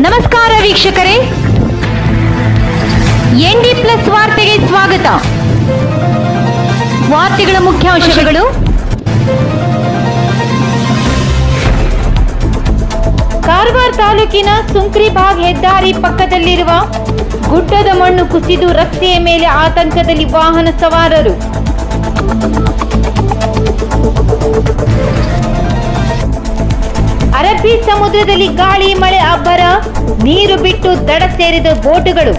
ನಮಸ್ಕಾರ ವೀಕ್ಷಕರೇ ND plus ವಾರ್ತೆಗೆ ಸ್ವಾಗತ ವಾರ್ತೆಗಳ ಮುಖ್ಯಾಂಶಗಳು ಕಾರವಾರ ತಾಲೂಕಿನ ಸುಂಕ್ರಿಬಾಗ್ ಹೆದ್ದಾರಿ ಪಕ್ಕದಲ್ಲಿರುವ ಗುಡ್ಡದ ಮಣ್ಣು ಕುಸಿದು ರಸ್ತೆಯ ಮೇಲೆ ಆತಂಕದಲ್ಲಿ ವಾಹನ ಸವಾರರು ಅರಬ್ಬಿ ಸಮುದ್ರದಲ್ಲಿ ಗಾಳಿ ಮಳೆ ಅಬ್ಬರ ನೀರು ಬಿಟ್ಟು ದಡ ಸೇರಿದ ಬೋಟುಗಳು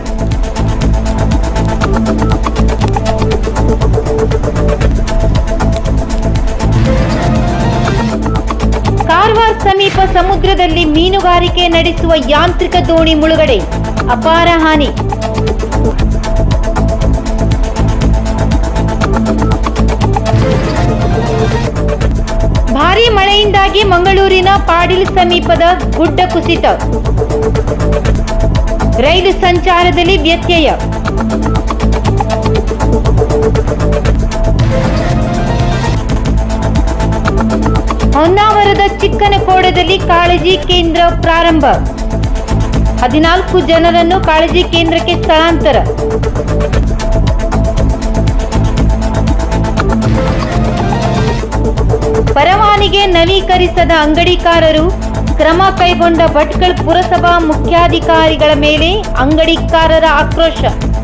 ಕಾರವಾರ ಸಮೀಪ ಸಮುದ್ರದಲ್ಲಿ ಮೀನುಗಾರಿಕೆ ನಡೆಸುವ ಯಾಂತ್ರಿಕ ದೋಣಿ ಮುಳುಗಡೆ ಅಪಾರ ಹಾನಿ ಭಾರೀ ಮಳೆಯಿಂದಾಗಿ ಮಂಗಳೂರಿನ ಪಾಡಿಲ್ ಸಮೀಪದ ಗುಡ್ಡ ಕುಸಿತ ರೈಲು ಸಂಚಾರದಲ್ಲಿ ವ್ಯತ್ಯಯ ಹೊನ್ನಾವರದ ಚಿಕ್ಕನಕೋಡದಲ್ಲಿ ಕಾಳಜಿ ಕೇಂದ್ರ ಪ್ರಾರಂಭ ಹದಿನಾಲ್ಕು ಜನರನ್ನು ಕಾಳಜಿ ಕೇಂದ್ರಕ್ಕೆ ಸ್ಥಳಾಂತರ ಪರವಾನಿಗೆ ನವೀಕರಿಸದ ಅಂಗಡಿಕಾರರು ಕ್ರಮ ಕೈಗೊಂಡ ಭಟ್ಕಳ ಪುರಸಭಾ ಮುಖ್ಯಾಧಿಕಾರಿಗಳ ಮೇಲೆ ಅಂಗಡಿಕಾರರ ಆಕ್ರೋಶ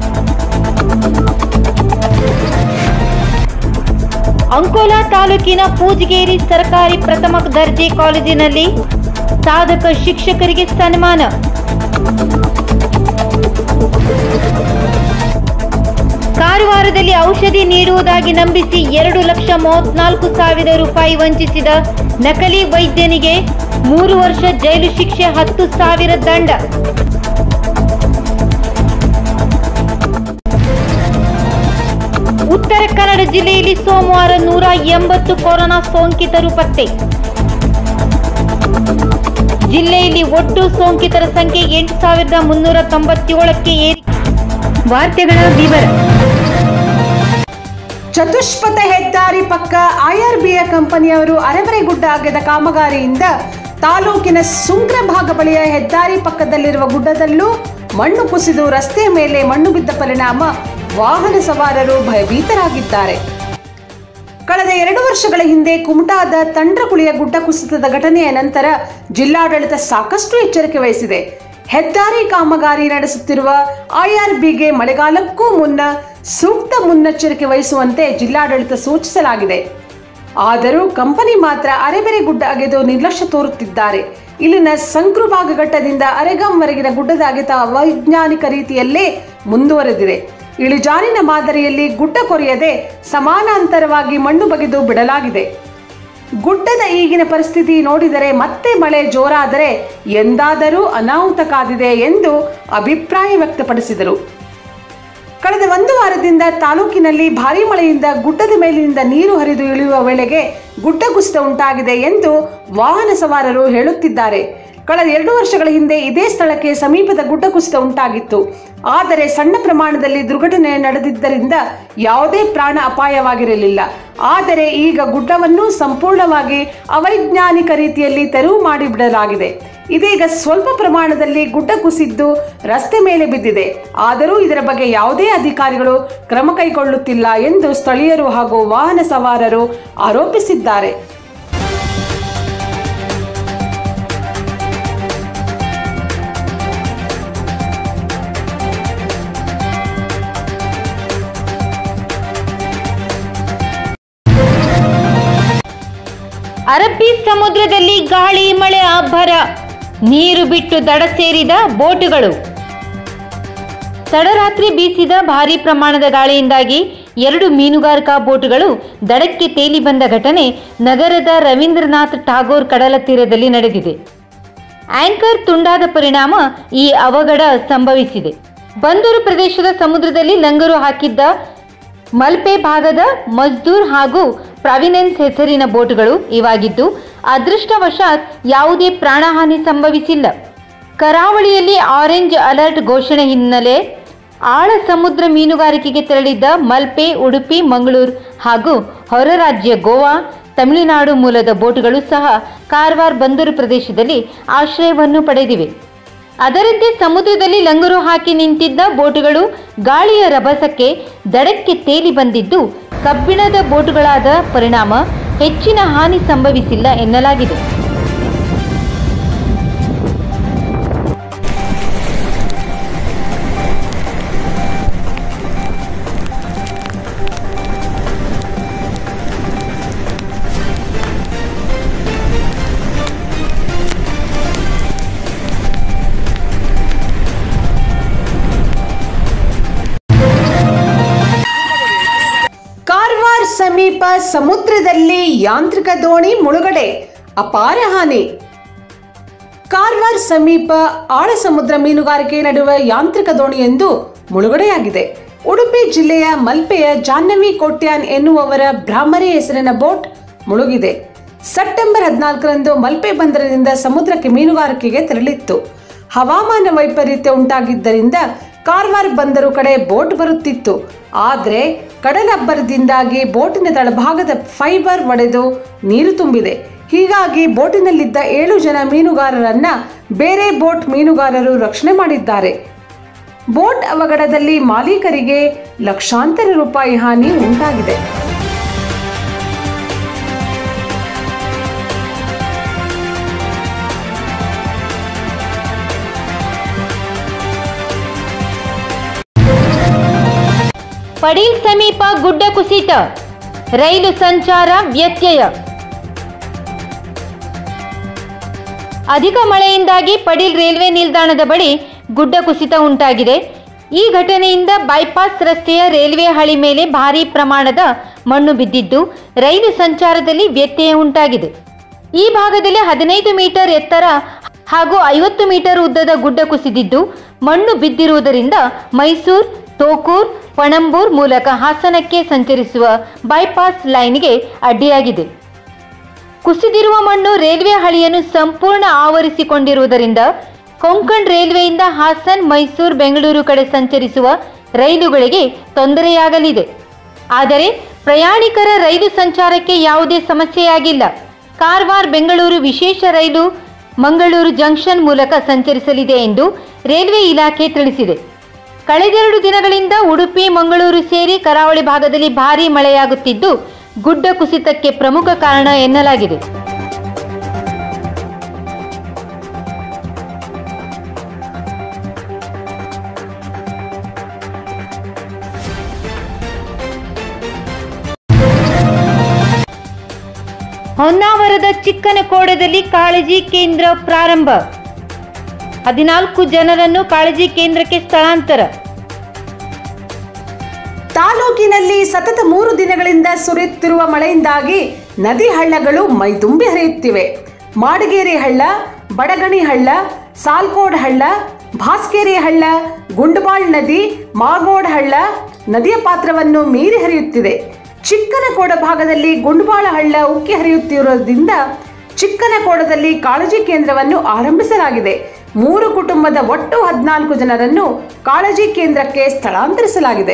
ಅಂಕೋಲಾ ತಾಲೂಕಿನ ಪೂಜಗೇರಿ ಸರ್ಕಾರಿ ಪ್ರಥಮ ದರ್ಜೆ ಕಾಲೇಜಿನಲ್ಲಿ ಸಾಧಕ ಶಿಕ್ಷಕರಿಗೆ ಸನ್ಮಾನ ಕಾರವಾರದಲ್ಲಿ ಔಷಧಿ ನೀಡುವುದಾಗಿ ನಂಬಿಸಿ ಎರಡು ಲಕ್ಷ ಮೂವತ್ನಾಲ್ಕು ಸಾವಿರ ರೂಪಾಯಿ ವಂಚಿಸಿದ ನಕಲಿ ವೈದ್ಯನಿಗೆ ಮೂರು ವರ್ಷ ಜೈಲು ಶಿಕ್ಷೆ ಹತ್ತು ಸಾವಿರ ದಂಡ ಉತ್ತರ ಕನ್ನಡ ಜಿಲ್ಲೆಯಲ್ಲಿ ಸೋಮವಾರ ನೂರ ಎಂಬತ್ತು ಕೊರೋನಾ ಸೋಂಕಿತರು ಪತ್ತೆ ಜಿಲ್ಲೆಯಲ್ಲಿ ಒಟ್ಟು ಸೋಂಕಿತರ ಸಂಖ್ಯೆ ಎಂಟು ಸಾವಿರದ ಮುನ್ನೂರ ತೊಂಬತ್ತೇಳಕ್ಕೆ ಏರಿ ವಾರ್ತೆಗಳ ವಿವರ ಚತುಷ್ಪಥ ಹೆದ್ದಾರಿ ಪಕ್ಕ ಐಆರ್ಬಿಎ ಕಂಪನಿಯವರು ಅರೆಬರೆಗುಡ್ಡ ಅಗೆದ ಕಾಮಗಾರಿಯಿಂದ ತಾಲೂಕಿನ ಸುಂಗ್ರ ಭಾಗ ಬಳಿಯ ಹೆದ್ದಾರಿ ಪಕ್ಕದಲ್ಲಿರುವ ಗುಡ್ಡದಲ್ಲೂ ಮಣ್ಣು ಕುಸಿದು ರಸ್ತೆಯ ಮೇಲೆ ಮಣ್ಣು ಬಿದ್ದ ಪರಿಣಾಮ ವಾಹನ ಸವಾರರು ಭಯಭೀತರಾಗಿದ್ದಾರೆ ಕಳೆದ ಎರಡು ವರ್ಷಗಳ ಹಿಂದೆ ಕುಮಟಾದ ತಂಡ್ರಕುಳಿಯ ಗುಡ್ಡ ಕುಸಿತದ ಘಟನೆಯ ನಂತರ ಜಿಲ್ಲಾಡಳಿತ ಸಾಕಷ್ಟು ಎಚ್ಚರಿಕೆ ವಹಿಸಿದೆ ಹೆದ್ದಾರಿ ಕಾಮಗಾರಿ ನಡೆಸುತ್ತಿರುವ ಐಆರ್ಬಿಗೆ ಮಳೆಗಾಲಕ್ಕೂ ಮುನ್ನ ಸೂಕ್ತ ಮುನ್ನೆಚ್ಚರಿಕೆ ವಹಿಸುವಂತೆ ಜಿಲ್ಲಾಡಳಿತ ಸೂಚಿಸಲಾಗಿದೆ ಆದರೂ ಕಂಪನಿ ಮಾತ್ರ ಅರೆಬೆರೆ ಗುಡ್ಡ ಅಗೆದು ನಿರ್ಲಕ್ಷ್ಯ ತೋರುತ್ತಿದ್ದಾರೆ ಇಲ್ಲಿನ ಸಂಕ್ರು ಭಾಗಘಟ್ಟದಿಂದ ಅರೆಗಾಂವರೆಗಿನ ಗುಡ್ಡದ ಅಗೆತ ಅವೈಜ್ಞಾನಿಕ ರೀತಿಯಲ್ಲೇ ಮುಂದುವರೆದಿದೆ ಇಳಿಜಾರಿನ ಮಾದರಿಯಲ್ಲಿ ಗುಡ್ಡ ಕೊರೆಯದೆ ಸಮಾನಾಂತರವಾಗಿ ಮಣ್ಣು ಬಗೆದು ಬಿಡಲಾಗಿದೆ ಗುಡ್ಡದ ಈಗಿನ ಪರಿಸ್ಥಿತಿ ನೋಡಿದರೆ ಮತ್ತೆ ಮಳೆ ಜೋರಾದರೆ ಎಂದಾದರೂ ಅನಾಹುತ ಕಾದಿದೆ ಎಂದು ಅಭಿಪ್ರಾಯ ವ್ಯಕ್ತಪಡಿಸಿದರು ಕಳೆದ ಒಂದು ವಾರದಿಂದ ತಾಲೂಕಿನಲ್ಲಿ ಭಾರೀ ಮಳೆಯಿಂದ ಗುಡ್ಡದ ಮೇಲಿನಿಂದ ನೀರು ಹರಿದು ಇಳಿಯುವ ವೇಳೆಗೆ ಗುಡ್ಡ ಕುಸಿತ ಉಂಟಾಗಿದೆ ಎಂದು ವಾಹನ ಸವಾರರು ಹೇಳುತ್ತಿದ್ದಾರೆ ಕಳೆದ ಎರಡು ವರ್ಷಗಳ ಹಿಂದೆ ಇದೇ ಸ್ಥಳಕ್ಕೆ ಸಮೀಪದ ಗುಡ್ಡ ಕುಸಿತ ಉಂಟಾಗಿತ್ತು ಆದರೆ ಸಣ್ಣ ಪ್ರಮಾಣದಲ್ಲಿ ದುರ್ಘಟನೆ ನಡೆದಿದ್ದರಿಂದ ಯಾವುದೇ ಪ್ರಾಣ ಅಪಾಯವಾಗಿರಲಿಲ್ಲ ಆದರೆ ಈಗ ಗುಡ್ಡವನ್ನು ಸಂಪೂರ್ಣವಾಗಿ ಅವೈಜ್ಞಾನಿಕ ರೀತಿಯಲ್ಲಿ ತೆರವು ಮಾಡಿಬಿಡಲಾಗಿದೆ ಇದೀಗ ಸ್ವಲ್ಪ ಪ್ರಮಾಣದಲ್ಲಿ ಗುಡ್ಡ ಕುಸಿದ್ದು ರಸ್ತೆ ಮೇಲೆ ಬಿದ್ದಿದೆ ಆದರೂ ಇದರ ಬಗ್ಗೆ ಯಾವುದೇ ಅಧಿಕಾರಿಗಳು ಕ್ರಮ ಕೈಗೊಳ್ಳುತ್ತಿಲ್ಲ ಎಂದು ಸ್ಥಳೀಯರು ಹಾಗೂ ವಾಹನ ಸವಾರರು ಆರೋಪಿಸಿದ್ದಾರೆ ಅರಬ್ಬಿ ಸಮುದ್ರದಲ್ಲಿ ಗಾಳಿ ಮಳೆ ಅಬ್ಬರ ನೀರು ಬಿಟ್ಟು ದಡ ಸೇರಿದ ಬೋಟುಗಳು ತಡರಾತ್ರಿ ಬೀಸಿದ ಭಾರೀ ಪ್ರಮಾಣದ ಗಾಳಿಯಿಂದಾಗಿ ಎರಡು ಮೀನುಗಾರಿಕಾ ಬೋಟುಗಳು ದಡಕ್ಕೆ ತೇಲಿ ಬಂದ ಘಟನೆ ನಗರದ ರವೀಂದ್ರನಾಥ್ ಟಾಗೋರ್ ಕಡಲ ತೀರದಲ್ಲಿ ನಡೆದಿದೆ ಆಂಕರ್ ತುಂಡಾದ ಪರಿಣಾಮ ಈ ಅವಘಡ ಸಂಭವಿಸಿದೆ ಬಂದೂರು ಪ್ರದೇಶದ ಸಮುದ್ರದಲ್ಲಿ ಲಂಗರು ಹಾಕಿದ್ದ ಮಲ್ಪೆ ಭಾಗದ ಮಜ್ದೂರ್ ಹಾಗೂ ಪ್ರಾವಿನೆನ್ಸ್ ಹೆಸರಿನ ಬೋಟುಗಳು ಇವಾಗಿದ್ದು ಅದೃಷ್ಟವಶಾತ್ ಯಾವುದೇ ಪ್ರಾಣಹಾನಿ ಸಂಭವಿಸಿಲ್ಲ ಕರಾವಳಿಯಲ್ಲಿ ಆರೆಂಜ್ ಅಲರ್ಟ್ ಘೋಷಣೆ ಹಿನ್ನೆಲೆ ಆಳ ಸಮುದ್ರ ಮೀನುಗಾರಿಕೆಗೆ ತೆರಳಿದ್ದ ಮಲ್ಪೆ ಉಡುಪಿ ಮಂಗಳೂರು ಹಾಗೂ ಹೊರ ರಾಜ್ಯ ಗೋವಾ ತಮಿಳುನಾಡು ಮೂಲದ ಬೋಟುಗಳು ಸಹ ಕಾರವಾರ ಬಂದರು ಪ್ರದೇಶದಲ್ಲಿ ಆಶ್ರಯವನ್ನು ಪಡೆದಿವೆ ಅದರಂತೆ ಸಮುದ್ರದಲ್ಲಿ ಲಂಗರು ಹಾಕಿ ನಿಂತಿದ್ದ ಬೋಟುಗಳು ಗಾಳಿಯ ರಭಸಕ್ಕೆ ದಡಕ್ಕೆ ತೇಲಿ ಬಂದಿದ್ದು ಕಬ್ಬಿಣದ ಬೋಟುಗಳಾದ ಪರಿಣಾಮ ಹೆಚ್ಚಿನ ಹಾನಿ ಸಂಭವಿಸಿಲ್ಲ ಎನ್ನಲಾಗಿದೆ ಕಾರವಾರ ಸಮೀಪ ಸಮುದ್ರದಲ್ಲಿ ಯಾಂತ್ರಿಕ ದೋಣಿ ಮುಳುಗಡೆ ಅಪಾರ ಹಾನಿ ಕಾರವಾರ ಸಮೀಪ ಆಳ ಸಮುದ್ರ ಮೀನುಗಾರಿಕೆ ನಡೆಯುವ ಯಾಂತ್ರಿಕ ದೋಣಿಯೊಂದು ಮುಳುಗಡೆಯಾಗಿದೆ ಉಡುಪಿ ಜಿಲ್ಲೆಯ ಮಲ್ಪೆಯ ಜಾಹ್ನವಿ ಕೋಟ್ಯಾನ್ ಎನ್ನುವವರ ಭ್ರಾಮರಿ ಹೆಸರಿನ ಬೋಟ್ ಮುಳುಗಿದೆ ಸೆಪ್ಟೆಂಬರ್ ಹದಿನಾಲ್ಕರಂದು ಮಲ್ಪೆ ಬಂದರಿನಿಂದ ಸಮುದ್ರಕ್ಕೆ ಮೀನುಗಾರಿಕೆಗೆ ತೆರಳಿತ್ತು ಹವಾಮಾನ ವೈಪರೀತ್ಯ ಉಂಟಾಗಿದ್ದರಿಂದ ಕಾರವಾರ ಬಂದರು ಕಡೆ ಬೋಟ್ ಬರುತ್ತಿತ್ತು ಆದರೆ ಕಡಲಬ್ಬರದಿಂದಾಗಿ ಬೋಟಿನ ತಳಭಾಗದ ಫೈಬರ್ ಒಡೆದು ನೀರು ತುಂಬಿದೆ ಹೀಗಾಗಿ ಬೋಟಿನಲ್ಲಿದ್ದ ಏಳು ಜನ ಮೀನುಗಾರರನ್ನ ಬೇರೆ ಬೋಟ್ ಮೀನುಗಾರರು ರಕ್ಷಣೆ ಮಾಡಿದ್ದಾರೆ ಬೋಟ್ ಅವಘಡದಲ್ಲಿ ಮಾಲೀಕರಿಗೆ ಲಕ್ಷಾಂತರ ರೂಪಾಯಿ ಹಾನಿ ಉಂಟಾಗಿದೆ ಪಡೀಲ್ ಸಮೀಪ ಗುಡ್ಡ ಕುಸಿತ ರೈಲು ಸಂಚಾರ ವ್ಯತ್ಯಯ ಅಧಿಕ ಮಳೆಯಿಂದಾಗಿ ಪಡೀಲ್ ರೈಲ್ವೆ ನಿಲ್ದಾಣದ ಬಳಿ ಗುಡ್ಡ ಕುಸಿತ ಉಂಟಾಗಿದೆ ಈ ಘಟನೆಯಿಂದ ಬೈಪಾಸ್ ರಸ್ತೆಯ ರೈಲ್ವೆ ಹಳಿ ಮೇಲೆ ಭಾರೀ ಪ್ರಮಾಣದ ಮಣ್ಣು ಬಿದ್ದಿದ್ದು ರೈಲು ಸಂಚಾರದಲ್ಲಿ ವ್ಯತ್ಯಯ ಉಂಟಾಗಿದೆ ಈ ಭಾಗದಲ್ಲಿ ಹದಿನೈದು ಮೀಟರ್ ಎತ್ತರ ಹಾಗೂ ಐವತ್ತು ಮೀಟರ್ ಉದ್ದದ ಗುಡ್ಡ ಕುಸಿದಿದ್ದು ಮಣ್ಣು ಬಿದ್ದಿರುವುದರಿಂದ ಮೈಸೂರು ತೋಕೂರ್ ಪಣಂಬೂರ್ ಮೂಲಕ ಹಾಸನಕ್ಕೆ ಸಂಚರಿಸುವ ಬೈಪಾಸ್ ಲೈನ್ಗೆ ಅಡ್ಡಿಯಾಗಿದೆ ಕುಸಿದಿರುವ ಮಣ್ಣು ರೈಲ್ವೆ ಹಳಿಯನ್ನು ಸಂಪೂರ್ಣ ಆವರಿಸಿಕೊಂಡಿರುವುದರಿಂದ ಕೊಂಕಣ್ ರೈಲ್ವೆಯಿಂದ ಹಾಸನ್ ಮೈಸೂರು ಬೆಂಗಳೂರು ಕಡೆ ಸಂಚರಿಸುವ ರೈಲುಗಳಿಗೆ ತೊಂದರೆಯಾಗಲಿದೆ ಆದರೆ ಪ್ರಯಾಣಿಕರ ರೈಲು ಸಂಚಾರಕ್ಕೆ ಯಾವುದೇ ಸಮಸ್ಯೆಯಾಗಿಲ್ಲ ಕಾರವಾರ ಬೆಂಗಳೂರು ವಿಶೇಷ ರೈಲು ಮಂಗಳೂರು ಜಂಕ್ಷನ್ ಮೂಲಕ ಸಂಚರಿಸಲಿದೆ ಎಂದು ರೈಲ್ವೆ ಇಲಾಖೆ ತಿಳಿಸಿದೆ ಕಳೆದೆರಡು ದಿನಗಳಿಂದ ಉಡುಪಿ ಮಂಗಳೂರು ಸೇರಿ ಕರಾವಳಿ ಭಾಗದಲ್ಲಿ ಭಾರೀ ಮಳೆಯಾಗುತ್ತಿದ್ದು ಗುಡ್ಡ ಕುಸಿತಕ್ಕೆ ಪ್ರಮುಖ ಕಾರಣ ಎನ್ನಲಾಗಿದೆ ಹೊನ್ನಾವರದ ಚಿಕ್ಕನಕೋಡದಲ್ಲಿ ಕಾಳಜಿ ಕೇಂದ್ರ ಪ್ರಾರಂಭ ಹದಿನಾಲ್ಕು ಜನರನ್ನು ಕಾಳಜಿ ಕೇಂದ್ರಕ್ಕೆ ಸ್ಥಳಾಂತರ ತಾಲೂಕಿನಲ್ಲಿ ಸತತ ಮೂರು ದಿನಗಳಿಂದ ಸುರಿಯುತ್ತಿರುವ ಮಳೆಯಿಂದಾಗಿ ನದಿ ಹಳ್ಳಗಳು ಮೈದುಂಬಿ ಹರಿಯುತ್ತಿವೆ ಮಾಡಗೇರಿ ಹಳ್ಳ ಬಡಗಣಿ ಹಳ್ಳ ಸಾಲ್ಕೋಡ್ ಹಳ್ಳ ಭಾಸ್ಕೇರಿ ಹಳ್ಳ ಗುಂಡಬಾಳ್ ನದಿ ಮಾಗೋಡ್ ಹಳ್ಳ ನದಿಯ ಪಾತ್ರವನ್ನು ಮೀರಿ ಹರಿಯುತ್ತಿದೆ ಚಿಕ್ಕನಕೋಡ ಭಾಗದಲ್ಲಿ ಗುಂಡಬಾಳ ಹಳ್ಳ ಉಕ್ಕಿ ಹರಿಯುತ್ತಿರುವುದರಿಂದ ಚಿಕ್ಕನಕೋಡದಲ್ಲಿ ಕಾಳಜಿ ಕೇಂದ್ರವನ್ನು ಆರಂಭಿಸಲಾಗಿದೆ ಮೂರು ಕುಟುಂಬದ ಒಟ್ಟು ಹದಿನಾಲ್ಕು ಜನರನ್ನು ಕಾಳಜಿ ಕೇಂದ್ರಕ್ಕೆ ಸ್ಥಳಾಂತರಿಸಲಾಗಿದೆ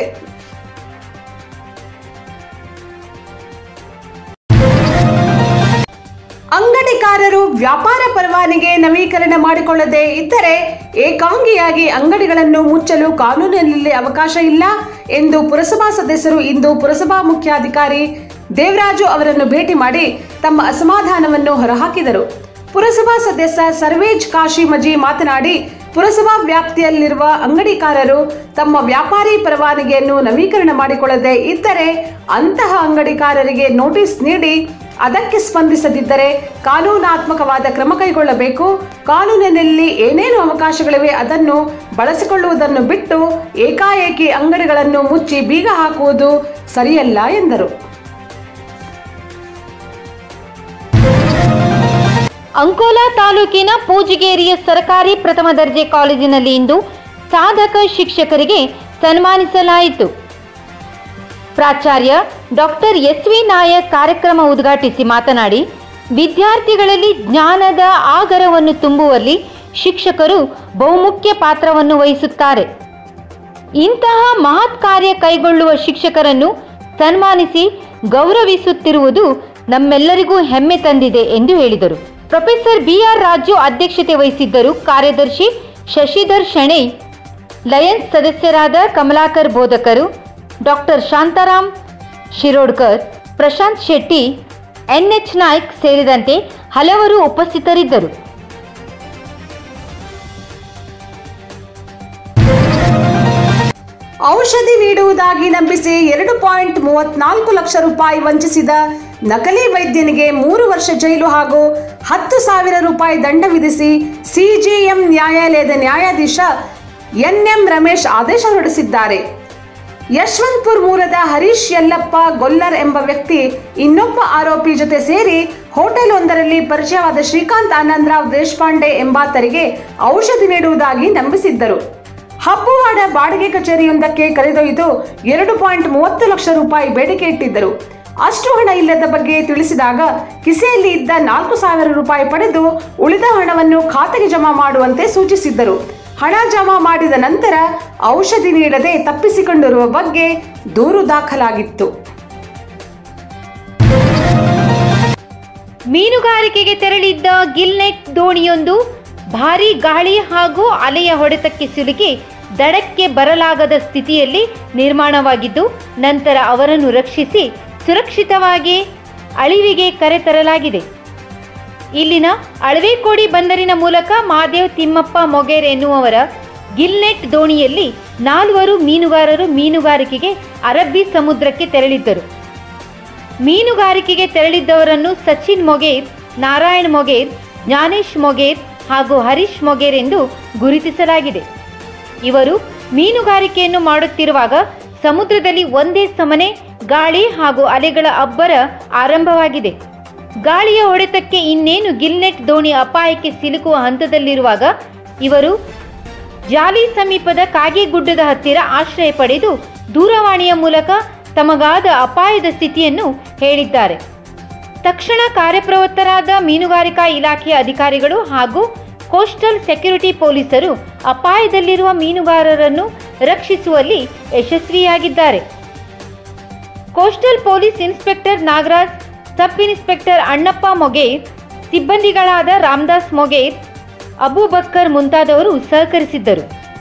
ಅಂಗಡಿಕಾರರು ವ್ಯಾಪಾರ ಪರವಾನಗಿ ನವೀಕರಣ ಮಾಡಿಕೊಳ್ಳದೆ ಇದ್ದರೆ ಏಕಾಂಗಿಯಾಗಿ ಅಂಗಡಿಗಳನ್ನು ಮುಚ್ಚಲು ಕಾನೂನಿನಲ್ಲಿ ಅವಕಾಶ ಇಲ್ಲ ಎಂದು ಪುರಸಭಾ ಸದಸ್ಯರು ಇಂದು ಪುರಸಭಾ ಮುಖ್ಯಾಧಿಕಾರಿ ದೇವರಾಜು ಅವರನ್ನು ಭೇಟಿ ಮಾಡಿ ತಮ್ಮ ಅಸಮಾಧಾನವನ್ನು ಹೊರಹಾಕಿದರು ಪುರಸಭಾ ಸದಸ್ಯ ಸರ್ವೇಜ್ ಕಾಶಿಮಜಿ ಮಾತನಾಡಿ ಪುರಸಭಾ ವ್ಯಾಪ್ತಿಯಲ್ಲಿರುವ ಅಂಗಡಿಕಾರರು ತಮ್ಮ ವ್ಯಾಪಾರಿ ಪರವಾನಗಿಯನ್ನು ನವೀಕರಣ ಮಾಡಿಕೊಳ್ಳದೆ ಇದ್ದರೆ ಅಂತಹ ಅಂಗಡಿಕಾರರಿಗೆ ನೋಟಿಸ್ ನೀಡಿ ಅದಕ್ಕೆ ಸ್ಪಂದಿಸದಿದ್ದರೆ ಕಾನೂನಾತ್ಮಕವಾದ ಕ್ರಮ ಕೈಗೊಳ್ಳಬೇಕು ಕಾನೂನಿನಲ್ಲಿ ಏನೇನು ಅವಕಾಶಗಳಿವೆ ಅದನ್ನು ಬಳಸಿಕೊಳ್ಳುವುದನ್ನು ಬಿಟ್ಟು ಏಕಾಏಕಿ ಅಂಗಡಿಗಳನ್ನು ಮುಚ್ಚಿ ಬೀಗ ಹಾಕುವುದು ಸರಿಯಲ್ಲ ಎಂದರು ಅಂಕೋಲಾ ತಾಲೂಕಿನ ಪೂಜಿಗೇರಿಯ ಸರ್ಕಾರಿ ಪ್ರಥಮ ದರ್ಜೆ ಕಾಲೇಜಿನಲ್ಲಿ ಇಂದು ಸಾಧಕ ಶಿಕ್ಷಕರಿಗೆ ಸನ್ಮಾನಿಸಲಾಯಿತು ಪ್ರಾಚಾರ್ಯ ಡಾಕ್ಟರ್ ಎಸ್ ವಿ ನಾಯಕ್ ಕಾರ್ಯಕ್ರಮ ಉದ್ಘಾಟಿಸಿ ಮಾತನಾಡಿ ವಿದ್ಯಾರ್ಥಿಗಳಲ್ಲಿ ಜ್ಞಾನದ ಆಗರವನ್ನು ತುಂಬುವಲ್ಲಿ ಶಿಕ್ಷಕರು ಬಹುಮುಖ್ಯ ಪಾತ್ರವನ್ನು ವಹಿಸುತ್ತಾರೆ ಇಂತಹ ಮಹತ್ ಕಾರ್ಯ ಕೈಗೊಳ್ಳುವ ಶಿಕ್ಷಕರನ್ನು ಸನ್ಮಾನಿಸಿ ಗೌರವಿಸುತ್ತಿರುವುದು ನಮ್ಮೆಲ್ಲರಿಗೂ ಹೆಮ್ಮೆ ತಂದಿದೆ ಎಂದು ಹೇಳಿದರು ಪ್ರೊಫೆಸರ್ ಬಿಆರ್ ರಾಜು ಅಧ್ಯಕ್ಷತೆ ವಹಿಸಿದ್ದರು ಕಾರ್ಯದರ್ಶಿ ಶಶಿಧರ್ ಶೆಣೈ ಲಯನ್ಸ್ ಸದಸ್ಯರಾದ ಕಮಲಾಕರ್ ಬೋಧಕರು ಡಾಕ್ಟರ್ ಶಾಂತಾರಾಮ್ ಶಿರೋಡ್ಕರ್ ಪ್ರಶಾಂತ್ ಶೆಟ್ಟಿ ಎನ್ಎಚ್ ನಾಯ್ಕ್ ಸೇರಿದಂತೆ ಹಲವರು ಉಪಸ್ಥಿತರಿದ್ದರು ಔಷಧಿ ನೀಡುವುದಾಗಿ ನಂಬಿಸಿ ಎರಡು ಪಾಯಿಂಟ್ ಮೂವತ್ನಾಲ್ಕು ಲಕ್ಷ ರೂಪಾಯಿ ವಂಚಿಸಿದ ನಕಲಿ ವೈದ್ಯನಿಗೆ ಮೂರು ವರ್ಷ ಜೈಲು ಹಾಗೂ ಹತ್ತು ಸಾವಿರ ರೂಪಾಯಿ ದಂಡ ವಿಧಿಸಿ ಸಿಜಿಎಂ ನ್ಯಾಯಾಲಯದ ನ್ಯಾಯಾಧೀಶ ಎನ್ಎಂ ರಮೇಶ್ ಆದೇಶ ಹೊರಡಿಸಿದ್ದಾರೆ ಯಶವಂತಪುರ ಮೂಲದ ಹರೀಶ್ ಯಲ್ಲಪ್ಪ ಗೊಲ್ಲರ್ ಎಂಬ ವ್ಯಕ್ತಿ ಇನ್ನೊಬ್ಬ ಆರೋಪಿ ಜೊತೆ ಸೇರಿ ಹೋಟೆಲ್ ಒಂದರಲ್ಲಿ ಪರಿಚಯವಾದ ಶ್ರೀಕಾಂತ್ ಆನಂದರಾವ್ ದೇಶಪಾಂಡೆ ಎಂಬಾತರಿಗೆ ಔಷಧಿ ನೀಡುವುದಾಗಿ ನಂಬಿಸಿದ್ದರು ಹಬ್ಬವಾಡ ಬಾಡಿಗೆ ಕಚೇರಿಯೊಂದಕ್ಕೆ ಕರೆದೊಯ್ದು ಎರಡು ಪಾಯಿಂಟ್ ಮೂವತ್ತು ಲಕ್ಷ ರೂಪಾಯಿ ಬೇಡಿಕೆ ಇಟ್ಟಿದ್ದರು ಅಷ್ಟು ಹಣ ಇಲ್ಲದ ಬಗ್ಗೆ ತಿಳಿಸಿದಾಗ ಕಿಸೆಯಲ್ಲಿ ಇದ್ದ ನಾಲ್ಕು ಸಾವಿರ ರೂಪಾಯಿ ಪಡೆದು ಉಳಿದ ಹಣವನ್ನು ಖಾತೆಗೆ ಜಮಾ ಮಾಡುವಂತೆ ಸೂಚಿಸಿದ್ದರು ಹಣ ಜಮಾ ಮಾಡಿದ ನಂತರ ಔಷಧಿ ನೀಡದೆ ತಪ್ಪಿಸಿಕೊಂಡಿರುವ ಬಗ್ಗೆ ದೂರು ದಾಖಲಾಗಿತ್ತು ಮೀನುಗಾರಿಕೆಗೆ ತೆರಳಿದ್ದ ಗಿಲ್ನೆಟ್ ದೋಣಿಯೊಂದು ಭಾರೀ ಗಾಳಿ ಹಾಗೂ ಅಲೆಯ ಹೊಡೆತಕ್ಕೆ ಸಿಲುಕಿ ದಡಕ್ಕೆ ಬರಲಾಗದ ಸ್ಥಿತಿಯಲ್ಲಿ ನಿರ್ಮಾಣವಾಗಿದ್ದು ನಂತರ ಅವರನ್ನು ರಕ್ಷಿಸಿ ಸುರಕ್ಷಿತವಾಗಿ ಅಳಿವಿಗೆ ಕರೆತರಲಾಗಿದೆ ಇಲ್ಲಿನ ಅಳವೆಕೋಡಿ ಬಂದರಿನ ಮೂಲಕ ಮಾದೇವ್ ತಿಮ್ಮಪ್ಪ ಮೊಗೇರ್ ಎನ್ನುವವರ ಗಿಲ್ನೆಟ್ ದೋಣಿಯಲ್ಲಿ ನಾಲ್ವರು ಮೀನುಗಾರರು ಮೀನುಗಾರಿಕೆಗೆ ಅರಬ್ಬಿ ಸಮುದ್ರಕ್ಕೆ ತೆರಳಿದ್ದರು ಮೀನುಗಾರಿಕೆಗೆ ತೆರಳಿದ್ದವರನ್ನು ಸಚಿನ್ ಮೊಗೇರ್ ನಾರಾಯಣ್ ಮೊಗೇರ್ ಜ್ಞಾನೇಶ್ ಮೊಗೇರ್ ಹಾಗೂ ಹರೀಶ್ ಮೊಗೇರ್ ಎಂದು ಗುರುತಿಸಲಾಗಿದೆ ಇವರು ಮೀನುಗಾರಿಕೆಯನ್ನು ಮಾಡುತ್ತಿರುವಾಗ ಸಮುದ್ರದಲ್ಲಿ ಒಂದೇ ಸಮನೆ ಗಾಳಿ ಹಾಗೂ ಅಲೆಗಳ ಅಬ್ಬರ ಆರಂಭವಾಗಿದೆ ಗಾಳಿಯ ಹೊಡೆತಕ್ಕೆ ಇನ್ನೇನು ಗಿಲ್ನೆಟ್ ದೋಣಿ ಅಪಾಯಕ್ಕೆ ಸಿಲುಕುವ ಹಂತದಲ್ಲಿರುವಾಗ ಇವರು ಜಾಲಿ ಸಮೀಪದ ಕಾಗೆಗುಡ್ಡದ ಹತ್ತಿರ ಆಶ್ರಯ ಪಡೆದು ದೂರವಾಣಿಯ ಮೂಲಕ ತಮಗಾದ ಅಪಾಯದ ಸ್ಥಿತಿಯನ್ನು ಹೇಳಿದ್ದಾರೆ ತಕ್ಷಣ ಕಾರ್ಯಪ್ರವೃತ್ತರಾದ ಮೀನುಗಾರಿಕಾ ಇಲಾಖೆಯ ಅಧಿಕಾರಿಗಳು ಹಾಗೂ ಕೋಸ್ಟಲ್ ಸೆಕ್ಯೂರಿಟಿ ಪೊಲೀಸರು ಅಪಾಯದಲ್ಲಿರುವ ಮೀನುಗಾರರನ್ನು ರಕ್ಷಿಸುವಲ್ಲಿ ಯಶಸ್ವಿಯಾಗಿದ್ದಾರೆ coastal police inspector Nagaraj sub inspector Annappa Moger ಸಿಬ್ಬಂದಿಗಳಾದ ರಾಮದಾಸ್ ಮೊಗೇರ್ ಅಬೂಬಕ್ಕರ್ ಮುಂತಾದವರು ಸಹಕರಿಸಿದ್ದರು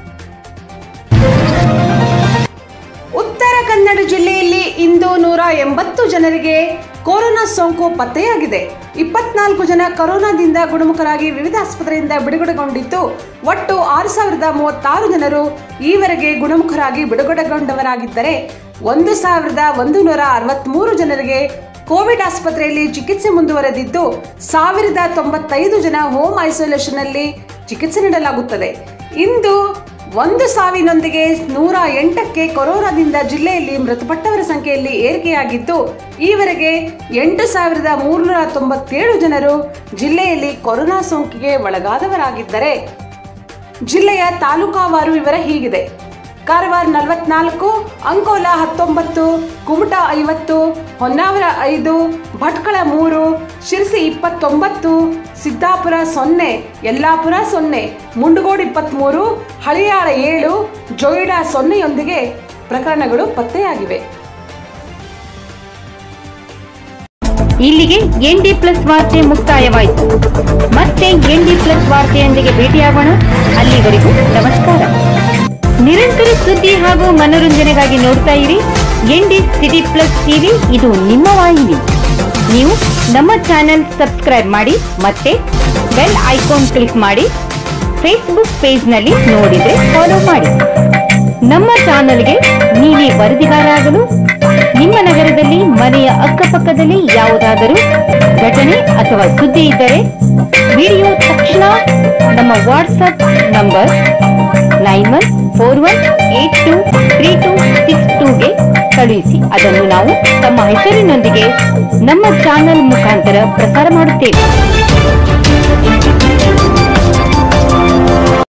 ಉತ್ತರ ಕನ್ನಡ ಜಿಲ್ಲೆಯಲ್ಲಿ ಇಂದು ನೂರ ಎಂಬತ್ತು ಜನರಿಗೆ ಕೊರೋನಾ ಸೋಂಕು ಪತ್ತೆಯಾಗಿದೆ ಇಪ್ಪತ್ನಾಲ್ಕು ಜನ ಕೊರೋನಾದಿಂದ ಗುಣಮುಖರಾಗಿ ವಿವಿಧ ಆಸ್ಪತ್ರೆಯಿಂದ ಬಿಡುಗಡೆಗೊಂಡಿದ್ದು ಒಟ್ಟು ಆರು ಸಾವಿರದ ಮೂವತ್ತಾರು ಜನರು ಈವರೆಗೆ ಗುಣಮುಖರಾಗಿ ಬಿಡುಗಡೆಗೊಂಡವರಾಗಿದ್ದರೆ ಒಂದು ಸಾವಿರದ ಒಂದು ನೂರ ಅರವತ್ತ್ಮೂರು ಜನರಿಗೆ ಕೋವಿಡ್ ಆಸ್ಪತ್ರೆಯಲ್ಲಿ ಚಿಕಿತ್ಸೆ ಮುಂದುವರೆದಿದ್ದು ಸಾವಿರದ ತೊಂಬತ್ತೈದು ಜನ ಹೋಮ್ ಐಸೋಲೇಷನ್ನಲ್ಲಿ ಚಿಕಿತ್ಸೆ ನೀಡಲಾಗುತ್ತದೆ ಇಂದು ಒಂದು ಸಾವಿನೊಂದಿಗೆ ನೂರ ಎಂಟಕ್ಕೆ ಕೊರೋನಾದಿಂದ ಜಿಲ್ಲೆಯಲ್ಲಿ ಮೃತಪಟ್ಟವರ ಸಂಖ್ಯೆಯಲ್ಲಿ ಏರಿಕೆಯಾಗಿದ್ದು ಈವರೆಗೆ ಎಂಟು ಸಾವಿರದ ಮೂರುನೂರ ತೊಂಬತ್ತೇಳು ಜನರು ಜಿಲ್ಲೆಯಲ್ಲಿ ಕೊರೋನಾ ಸೋಂಕಿಗೆ ಒಳಗಾದವರಾಗಿದ್ದರೆ ಜಿಲ್ಲೆಯ ತಾಲೂಕಾವಾರು ವಿವರ ಹೀಗಿದೆ ಕಾರವಾರ ನಲವತ್ನಾಲ್ಕು ಅಂಕೋಲ ಹತ್ತೊಂಬತ್ತು ಕುಮಟಾ ಐವತ್ತು ಹೊನ್ನಾವರ ಐದು ಭಟ್ಕಳ ಮೂರು ಶಿರಸಿ ಇಪ್ಪತ್ತೊಂಬತ್ತು ಸಿದ್ದಾಪುರ ಸೊನ್ನೆ ಯಲ್ಲಾಪುರ ಸೊನ್ನೆ ಮುಂಡಗೋಡು ಇಪ್ಪತ್ತ್ಮೂರು ಹಳಿಯಾಳ ಏಳು ಜೋಯಿಡಾ ಸೊನ್ನೆಯೊಂದಿಗೆ ಪ್ರಕರಣಗಳು ಪತ್ತೆಯಾಗಿವೆ ಇಲ್ಲಿಗೆ ಎನ್ ಡಿ ಪ್ಲಸ್ ವಾರ್ತೆ ಮುಕ್ತಾಯವಾಯಿತು ಮತ್ತೆ ಎನ್ ಡಿ ಪ್ಲಸ್ ವಾರ್ತೆಯೊಂದಿಗೆ ಭೇಟಿಯಾಗೋಣ ಅಲ್ಲಿವರೆಗೂ ನಮಸ್ಕಾರ ನಿರಂತರ ಸುದ್ದಿ ಹಾಗೂ ಮನೋರಂಜನೆಗಾಗಿ ನೋಡ್ತಾ ಇರಿ N D city plus TV ಇದು ನಿಮ್ಮ ವಾಹಿನಿ ನೀವು ನಮ್ಮ ಚಾನೆಲ್ ಸಬ್ಸ್ಕ್ರೈಬ್ ಮಾಡಿ ಮತ್ತೆ ಬೆಲ್ ಐಕಾನ್ ಕ್ಲಿಕ್ ಮಾಡಿ ಫೇಸ್ಬುಕ್ ಪೇಜ್ನಲ್ಲಿ ನೋಡಿದ್ರೆ ಫಾಲೋ ಮಾಡಿ ನಮ್ಮ ಚಾನಲ್ಗೆ ನೀವೇ ವರದಿಗಾರ ಆಗಲು ನಿಮ್ಮ ನಗರದಲ್ಲಿ ಮನೆಯ ಅಕ್ಕಪಕ್ಕದಲ್ಲಿ ಯಾವುದಾದರೂ ಘಟನೆ ಅಥವಾ ಸುದ್ದಿ ಇದ್ದರೆ ವಿಡಿಯೋ ತಕ್ಷಣ ನಮ್ಮ WhatsApp number nine one four one eight two three two six ಟೂಗೆ ಕಳುಹಿಸಿ ಅದನ್ನು ನಾವು ತಮ್ಮ ಹೆಸರಿನೊಂದಿಗೆ ನಮ್ಮ ಚಾನಲ್ ಮುಖಾಂತರ ಪ್ರಸಾರ ಮಾಡುತ್ತೇವೆ